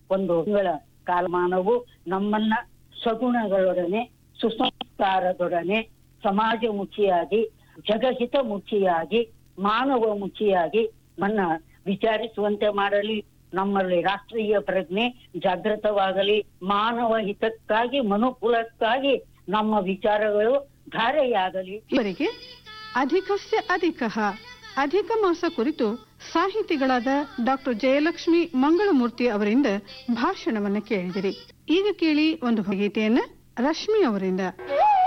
ಒಂದು ತಿಂಗಳ ಕಾಲಮಾನವು ನಮ್ಮನ್ನ ಸಗುಣಗಳೊಡನೆ ಸುಸಂಸ್ಕಾರದೊಡನೆ ಸಮಾಜಮುಖಿಯಾಗಿ ಜಗಹಿತಮುಖಿಯಾಗಿ ಮಾನವ ಮುಖಿಯಾಗಿ ಮನ್ನ ವಿಚಾರಿಸುವಂತೆ ಮಾಡಲಿ ನಮ್ಮಲ್ಲಿ ರಾಷ್ಟ್ರೀಯ ಪ್ರಜ್ಞೆ ಜಾಗೃತವಾಗಲಿ ಮಾನವ ಹಿತಕ್ಕಾಗಿ ಮನುಕುಲಕ್ಕಾಗಿ ನಮ್ಮ ವಿಚಾರಗಳು ಧಾರೆಯಾಗಲಿ ಇವರಿಗೆ ಅಧಿಕಸ್ಯ ಅಧಿಕಃ ಅಧಿಕ ಮಾಸ ಕುರಿತು ಸಾಹಿತಿಗಳಾದ ಡಾಕ್ಟರ್ ಜಯಲಕ್ಷ್ಮಿ ಮಂಗಳಮೂರ್ತಿ ಅವರಿಂದ ಭಾಷಣವನ್ನ ಕೇಳಿದಿರಿ ಈಗ ಕೇಳಿ ಒಂದು ಗೀತೆಯನ್ನ ರಶ್ಮಿ ಅವರಿಂದ